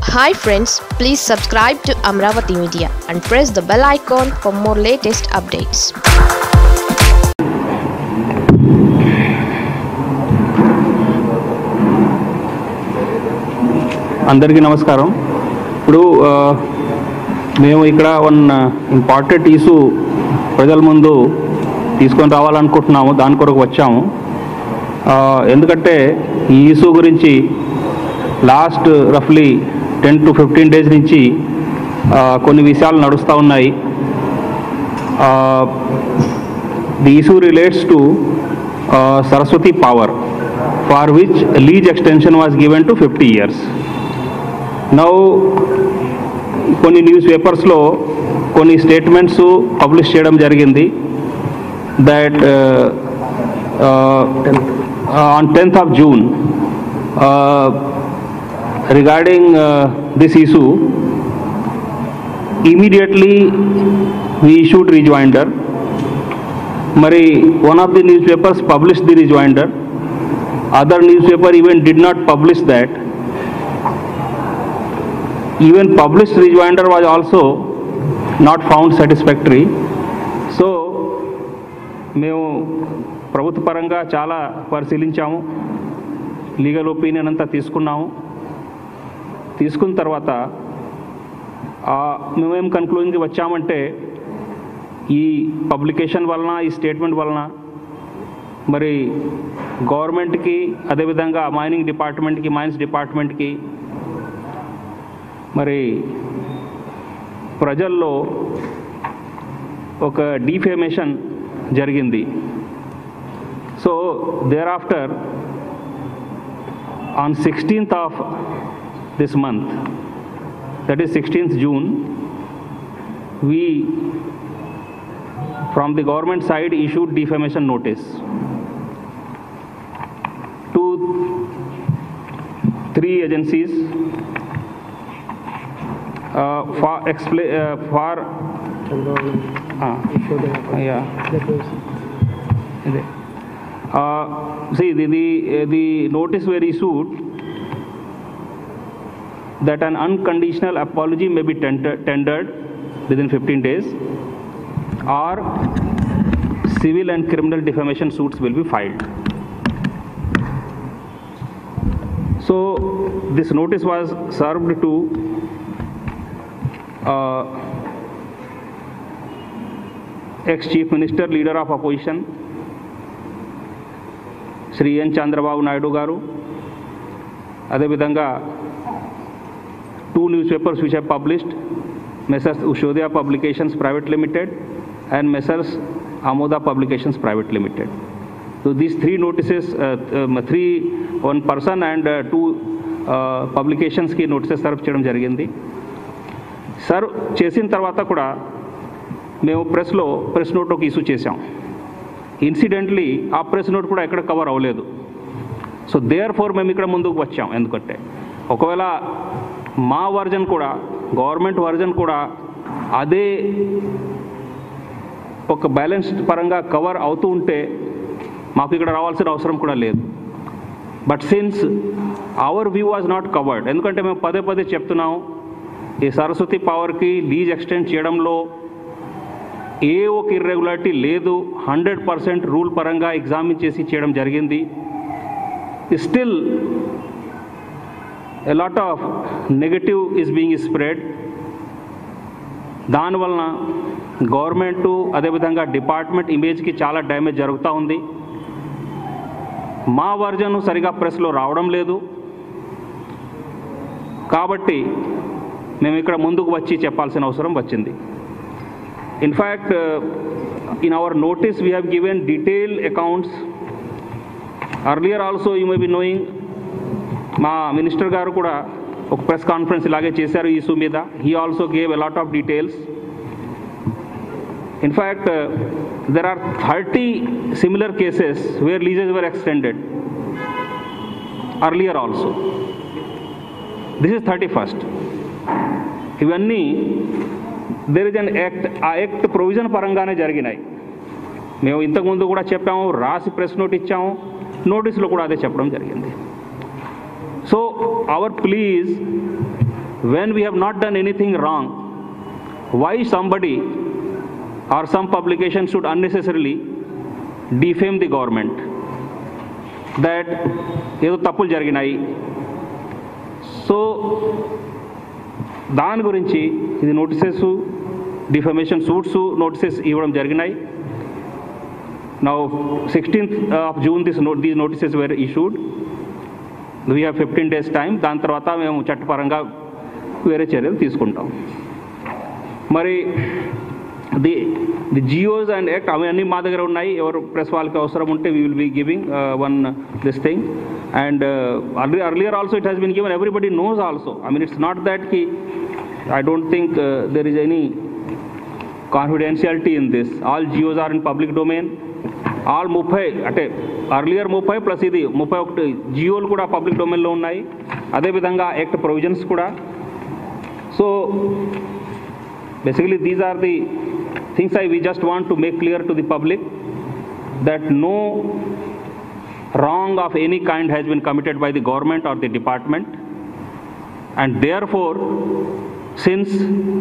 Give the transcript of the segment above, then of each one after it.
Hi friends please subscribe to Amaravati Media and press the bell icon for more latest updates అందరికీ నమస్కారం ఇప్పుడు ఆ, మేము ఇక్కడ వన్ ఇంపార్టెంట్ ఇష్యూ ప్రజల ముందు తీసుకొని రావాలనుకుంటున్నాము దాని కొరకు వచ్చాము ఆ, ఎందుకంటే ఈ ఇష్యూ గురించి లాస్ట్ రఫ్లీ టెన్ టు ఫిఫ్టీన్ డేస్ నుంచి ఆ, కొన్ని విషయాలు నడుస్తూ ఉన్నాయి the issue relates to Saraswati Power for which lease extension was given to fifty years now కొన్ని న్యూస్ పేపర్స్లో కొన్ని స్టేట్మెంట్స్ పబ్లిష్ చేయడం జరిగింది that on tenth of June regarding this issue immediately we issued rejoinder మరి one of the news papers publish the rejoinder other news paper even did not publish that even publish rejoinder was also not found satisfactory so మేము ప్రభుత్వ పరంగా చాలా పరిశీలించాము legal opinion అంతా తీసుకున్నాము తీసుకున్న తర్వాత ఆ, మేమేం కన్క్లూజన్కి వచ్చామంటే ఈ పబ్లికేషన్ వలన ఈ స్టేట్మెంట్ వలన మరి గవర్నమెంట్కి అదేవిధంగా మైనింగ్ డిపార్ట్మెంట్కి మైన్స్ డిపార్ట్మెంట్కి మరి ప్రజల్లో ఒక డీఫేమేషన్ జరిగింది so there after on sixteenth of this month that is sixteenth June we from the government side issued defamation notice to three agencies uh, for expla- uh, for uh, yeah ಇದೆ. Uh, see the, the, the notice were issued that an unconditional apology may be tender- tendered within 15 days or civil and criminal defamation suits will be filed. So this notice was served to uh, ex-chief minister, leader of opposition, Shri N Chandrababu Naidu garu అదేవిధంగా two news papers which have published Messrs Ushodaya Publications Private Limited and Messrs Amoda Publications Private Limited so these three notices three one person and two పబ్లికేషన్స్కి notices serve చేయడం జరిగింది serve చేసిన తర్వాత కూడా మేము ప్రెస్లో press note ఒక ఇష్యూ చేశాం ఇన్సిడెంట్లీ ఆ ప్రెస్ నోట్ కూడా ఎక్కడ కవర్ అవ్వలేదు సో దేర్ ఫోర్ మేము ఇక్కడ ముందుకు వచ్చాం ఎందుకంటే ఒకవేళ మా వర్జన్ కూడా గవర్నమెంట్ వర్జన్ కూడా అదే ఒక బ్యాలెన్స్ పరంగా కవర్ అవుతూ ఉంటే మాకు ఇక్కడ రావాల్సిన అవసరం కూడా లేదు but since our view was not covered ఎందుకంటే మేము పదే పదే చెప్తున్నాం ఈ సరస్వతి పవర్కి లీజ్ ఎక్స్టెండ్ చేయడంలో ఏ ఒక ఇర్రెగ్యులారిటీ లేదు హండ్రెడ్ పర్సెంట్ రూల్ పరంగా ఎగ్జామిన్ చేసి చేయడం జరిగింది still a lot of negative is being spread దానివలన గవర్నమెంటు అదేవిధంగా డిపార్ట్మెంట్ ఇమేజ్కి చాలా డ్యామేజ్ జరుగుతూ ఉంది మా వర్జన్ సరిగా ప్రెస్లో రావడం లేదు కాబట్టి మేము ఇక్కడ ముందుకు వచ్చి చెప్పాల్సిన అవసరం వచ్చింది in fact in our notice we have given detail accounts earlier also you may be knowing మా మినిస్టర్ గారు కూడా ఒక ప్రెస్ కాన్ఫరెన్స్ ఇలాగే చేశారు ఈ ఇష్యూ మీద he also gave a lot of details in fact there are thirty similar cases where leases were extended earlier also this is thirty first ఇవన్నీ there is an act ఆ act provision పరంగానే జరిగినాయి మేము ఇంతకుముందు కూడా చెప్పాము రాసి ప్రెస్ నోట్ ఇచ్చాము నోటీసులో కూడా అదే చెప్పడం జరిగింది so our please when we have not done anything wrong, why somebody or some publication should unnecessarily defame the government that ఏదో తప్పులు జరిగినాయి సో దాని గురించి ఇది నోటీసెస్ డిఫమేషన్ సూట్స్ నోటీసెస్ ఇవ్వడం జరిగినాయి now sixteenth of June this note these notices were issued we have fifteen days time దాని తర్వాత మేము చట్టపరంగా వేరే చర్యలు తీసుకుంటాం మరి the the GOs and act అవన్నీ మా దగ్గర ఉన్నాయి ఎవరు ప్రెస్ వాళ్ళకి అవసరం ఉంటే we will be giving one this thing and earlier also it has been given everybody knows also I mean it's not that కి I don't think there is any confidentiality in this all GOs are in public domain all ముప్పై అంటే earlier ముప్పై plus ఇది ముప్పై ఒకటి జియోలు కూడా public డొమైన్లో ఉన్నాయి అదేవిధంగా యాక్ట్ ప్రొవిజన్స్ కూడా so basically these are the things I we just want to make clear to the public that no wrong of any kind has been committed by the government or the department and therefore since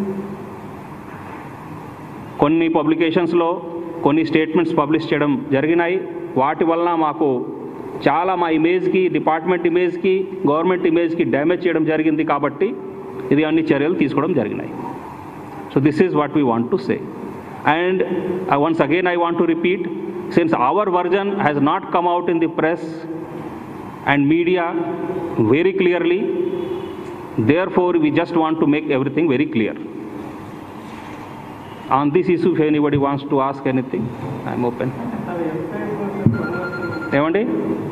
కొన్ని పబ్లికేషన్స్లో కొన్ని statements publish చేయడం జరిగినాయి వాటి వలన మాకు చాలా మా ఇమేజ్కి డిపార్ట్మెంట్ ఇమేజ్కి గవర్నమెంట్ ఇమేజ్కి డ్యామేజ్ చేయడం జరిగింది కాబట్టి ఇది అన్ని చర్యలు తీసుకోవడం జరిగినాయి So this is what we want to say. And uh, once again, I want to repeat, since our version has not come out in the press and media very clearly, therefore we just want to make everything very clear. On this issue, if anybody wants to ask anything, I'm open. ఏమండి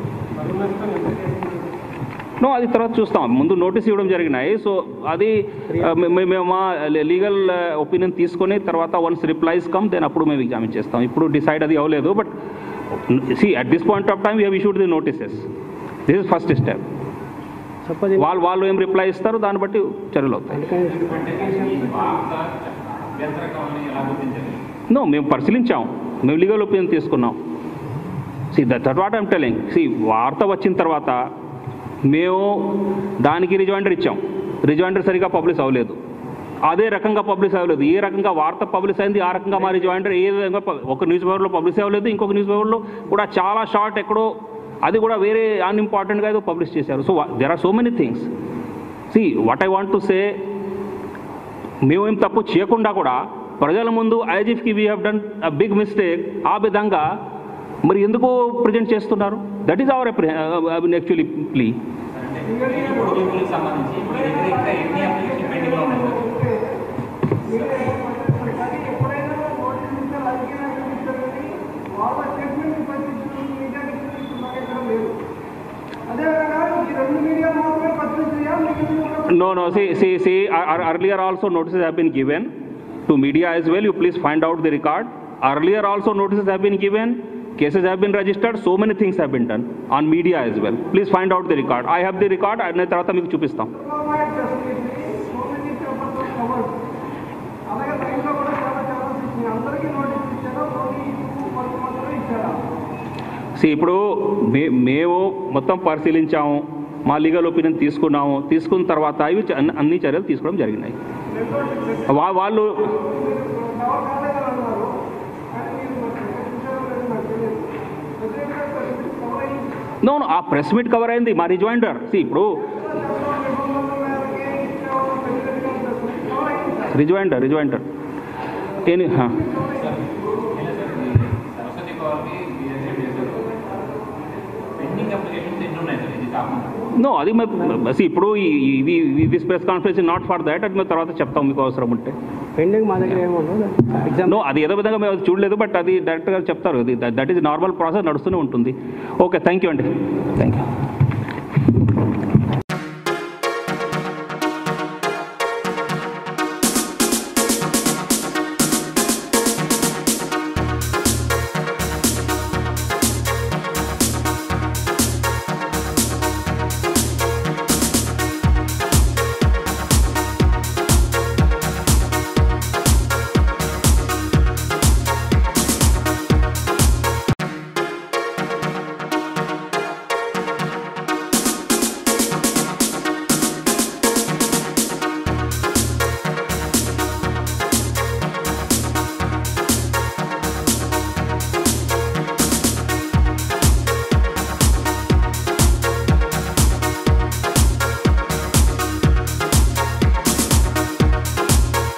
no అది తర్వాత చూస్తాం ముందు notice ఇవ్వడం జరిగినాయి so అది ఆ, మే- మే- మేము మా లీగల్ ఒపీనియన్ తీసుకొని తర్వాత వన్స్ రిప్లైస్ కమ్ దెన్ అప్పుడు మేము ఎగ్జామిన్ చేస్తాం ఇప్పుడు డిసైడ్ అది అవ్వలేదు but see at this point of time we have issued the notices this is first step suppose వాళ్ళు వాళ్ళు ఏం రిప్లై ఇస్తారు దాన్ని బట్టి చర్యలు అవుతాయి నో మేము పరిశీలించాం మేము లీగల్ ఒపీనియన్ తీసుకున్నాం see that what I'm telling see వార్త వచ్చిన తర్వాత మేము దానికి రిజైండర్ ఇచ్చాం రిజైండర్ సరిగా పబ్లిష్ అవ్వలేదు అదే రకంగా పబ్లిష్ అవ్వలేదు ఏ రకంగా వార్త పబ్లిష్ అయింది ఆ రకంగా మా రిజైండర్ ఏ విధంగా ప- ఒక న్యూస్ పేపర్లో పబ్లిష్ అవ్వలేదు ఇంకొక న్యూస్ పేపర్లో కూడా చాలా షార్ట్ ఎక్కడో అది కూడా వేరే అన్ఇంపార్టెంట్గా ఏదో పబ్లిష్ చేశారు so there are so many things see what I want to say మేమేం తప్పు చేయకుండా కూడా ప్రజల ముందు ఐజిఫ్కి we have done a big mistake ఆ విధంగా మరి ఎందుకు ప్రజెంట్ చేస్తున్నారు that is our actually plea ఉద్యోగులకు సంబంధించి మీ దగ్గర ఇంకా ఎన్ని అప్లికేషన్ పెండింగ్ లో ఉన్నాయి sir No, no, see, see, see, ar- ar- earlier also notices have been given to media as well. You please find out the record. Earlier also notices have been given, cases have been registered, so many things have been done on media as well. Please find out the record. I have the record, and నేను తర్వాత మీకు చూపిస్తాం అలాగే లైన్లో కూడా చాలా చాలా ఇచ్చింది అందరికీ నోటీస్ ఇచ్చారా ఓన్లీ వాళ్ళకి మాత్రమే ఇచ్చారా See, ఇప్పుడు మే మేము మొత్తం పరిశీలించాము మా లీగల్ ఒపీనియన్ తీసుకున్నాము తీసుకున్న తర్వాత ఇవి చ- అన్ని- అన్ని చర్యలు తీసుకోవడం జరిగినాయి వా- వాళ్ళు కవర్ కాలేదని అన్నారు కానీ మీరు మరి చూసారో లేదో నాకు తెలియదు ప్రత్యేకంగా కవర్ అయ్యింది నో ఆ ప్రెస్ మీట్ కవర్ అయింది మా రిజాయిండర్ సి ఇప్పుడు రిజాయిండర్ రిజాయిండర్ ఏని హా. సరస్వతి పవర్కి మీ దగ్గర చేశారు పెండింగ్ అప్లికేషన్స్ ఎన్ని ఉన్నాయి సార్ ఇది కాకుండా నో అది సి ఇప్పుడు ఈ- ఇది this press conference not for that అది మేము తర్వాత చెప్తాం మీకు అవసరం ఉంటే పెండింగ్ మా దగ్గర ఏమన్నా ఎగ్జామ్ నో అది ఏదో విధంగా మేము అది చూడలేదు బట్ అది డైరెక్ట్గా చెప్తారు దట్ ఈస్ నార్మల్ ప్రాసెస్ నడుస్తూనే ఉంటుంది ఓకే థ్యాంక్ యూ అండి థ్యాంక్ యూ